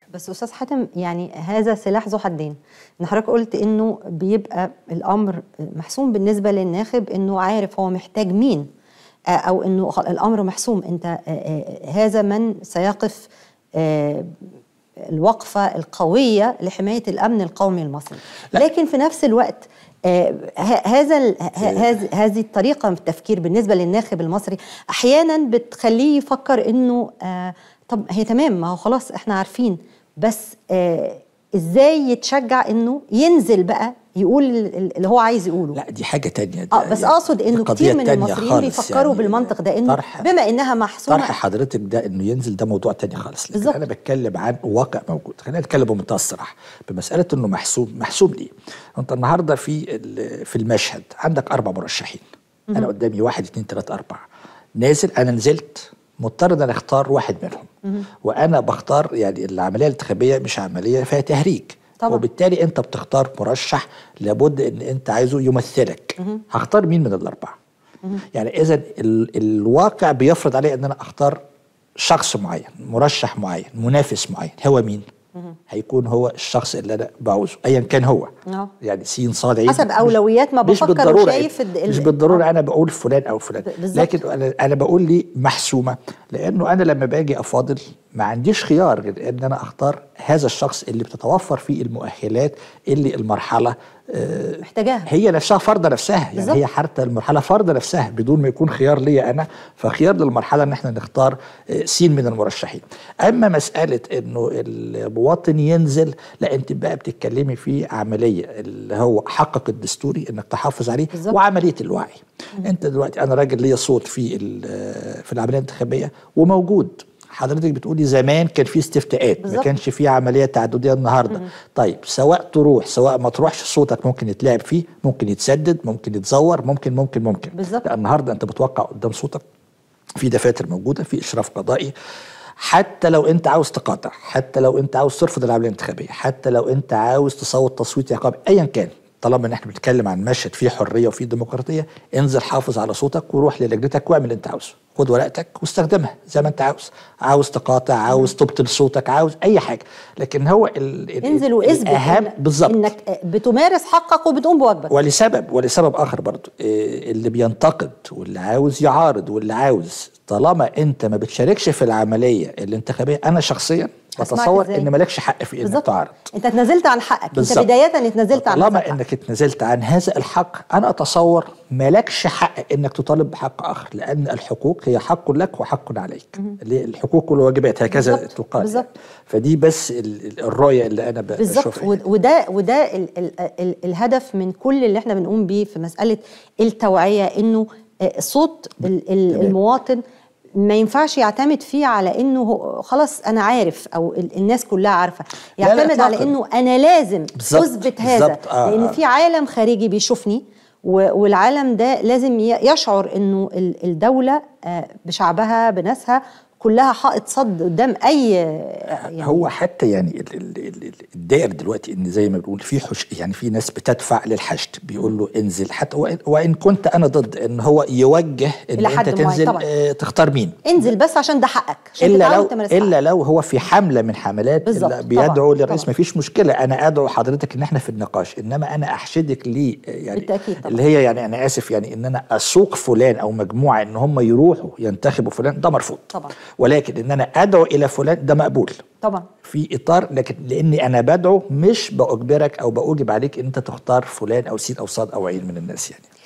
بس استاذ حاتم يعني هذا سلاح ذو حدين ان حضرتك قلت انه بيبقى الامر محسوم بالنسبه للناخب انه عارف هو محتاج مين آه، او انه خ- الامر محسوم انت آه، آه، هذا من سيقف آه، الوقفه القويه لحمايه الامن القومي المصري لا. لكن في نفس الوقت آه، ه- هذا ال- ه- هذه هذه الطريقه من التفكير بالنسبه للناخب المصري احيانا بتخليه يفكر انه آه، طب هي تمام ما هو خلاص احنا عارفين بس آه، ازاي يتشجع انه ينزل بقى يقول ال- ال- اللي هو عايز يقوله لا دي حاجه تانية ده اه بس يعني اقصد انه دي قضية كتير من تانية المصريين خالص بيفكروا يعني بالمنطق ده انه طرح بما انها محسومه طرح حضرتك ده انه ينزل ده موضوع تاني خالص لكن بالظبط. انا بتكلم عن واقع موجود خلينا نتكلم بمنتهى الصراحه بمساله انه محسوم محسوم ليه؟ انت النهارده في ال- في المشهد عندك اربع مرشحين انا قدامي واحد اثنين ثلاثه اربعه نازل انا نزلت مضطر ان انا اختار واحد منهم وانا بختار يعني العمليه الانتخابيه مش عمليه فيها تهريج طبعا. وبالتالي انت بتختار مرشح لابد ان انت عايزه يمثلك هختار مين من الاربعه يعني اذا ال- الواقع بيفرض علي ان انا اختار شخص معين مرشح معين منافس معين هو مين هيكون هو الشخص اللي انا بعوزه ايا كان هو آه. يعني سين صاد عين حسب مش- أولويات ما مش بفكر بالضرورة وشايف الد- ال- مش بالضروره آه. انا بقول فلان او فلان ب- بالظبط. لكن انا انا بقول لي محسومه لانه انا لما باجي افاضل ما عنديش خيار غير ان انا اختار هذا الشخص اللي بتتوفر فيه المؤهلات اللي المرحله آه، محتاجاها هي نفسها فرضه نفسها يعني بالظبط. هي حتى المرحله فرضه نفسها بدون ما يكون خيار ليا انا فخيار للمرحله ان احنا نختار آه، سين من المرشحين اما مساله انه المواطن ينزل لا انت بقى بتتكلمي في عمليه اللي هو حقك الدستوري انك تحافظ عليه بالظبط. وعمليه الوعي انت دلوقتي انا راجل ليا صوت في ال- في العمليه الانتخابيه وموجود حضرتك بتقولي زمان كان في استفتاءات ما بالظبط. كانش في عمليه تعدديه النهارده طيب سواء تروح سواء ما تروحش صوتك ممكن يتلعب فيه ممكن يتسدد ممكن يتزور ممكن ممكن ممكن بالظبط. لا النهارده انت بتوقع قدام صوتك في دفاتر موجوده في اشراف قضائي حتى لو انت عاوز تقاطع حتى لو انت عاوز ترفض العمليه الانتخابيه حتى لو انت عاوز تصوت تصويت عقابي ايا كان طالما ان احنا بنتكلم عن مشهد فيه حريه وفيه ديمقراطيه انزل حافظ على صوتك وروح للجنتك واعمل اللي انت عاوزه خد ورقتك واستخدمها زي ما انت عاوز عاوز تقاطع عاوز تبطل صوتك عاوز اي حاجه لكن هو ال ال- انزل واثبت الاهم إن- بالظبط انك بتمارس حقك وبتقوم بواجبك ولسبب ولسبب اخر برضو إيه، اللي بينتقد واللي عاوز يعارض واللي عاوز طالما انت ما بتشاركش في العمليه الانتخابيه انا شخصيا هسمعك بتصور إزاي؟ ان مالكش حق في انك بالظبط تعارض انت اتنازلت عن حقك بالظبط. انت بدايه اتنازلت عن هذا طالما الحق. انك اتنازلت عن هذا الحق انا اتصور مالكش حق انك تطالب بحق اخر لان الحقوق هي حق لك وحق عليك اللي هي الحقوق والواجبات هكذا بالظبط، تقال بالظبط. يعني. فدي بس ال- ال- الرؤيه اللي انا ب- بالظبط بشوفها ود- وده وده ال ال ال الهدف من كل اللي احنا بنقوم بيه في مساله التوعيه انه آه، صوت ال- ال- تمام. المواطن ما ينفعش يعتمد فيه على انه هو- خلاص انا عارف او ال- الناس كلها عارفه لا، لا يعتمد على إطلاقاً. انه انا لازم بالظبط، اثبت هذا بالظبط، آه، لان آه. في عالم خارجي بيشوفني و- والعالم ده لازم ي- يشعر انه ال- الدوله آه، بشعبها بناسها كلها حائط صد قدام اي يعني هو حتى يعني ال- ال- ال- ال- الدائر دلوقتي ان زي ما بنقول في حش يعني في ناس بتدفع للحشد بيقول له انزل حتى وإن, وان كنت انا ضد ان هو يوجه ان إلى انت حد معين تنزل طبعاً. آه تختار مين انزل بس عشان ده حقك عشان الا تتعود لو تمارس الا حقك. لو هو في حمله من حملات بالظبط، اللي بيدعو طبعاً، للرئيس طبعاً. ما فيش مشكله انا ادعو حضرتك ان احنا في النقاش انما انا احشدك ليه يعني بالتأكيد طبعاً. اللي هي يعني انا اسف يعني ان انا اسوق فلان او مجموعه ان هم يروحوا ينتخبوا فلان ده مرفوض طبعاً. ولكن ان انا ادعو الى فلان ده مقبول طبعا في اطار لكن لاني انا بدعو مش باجبرك او باوجب عليك ان انت تختار فلان او سين او صاد او عين من الناس يعني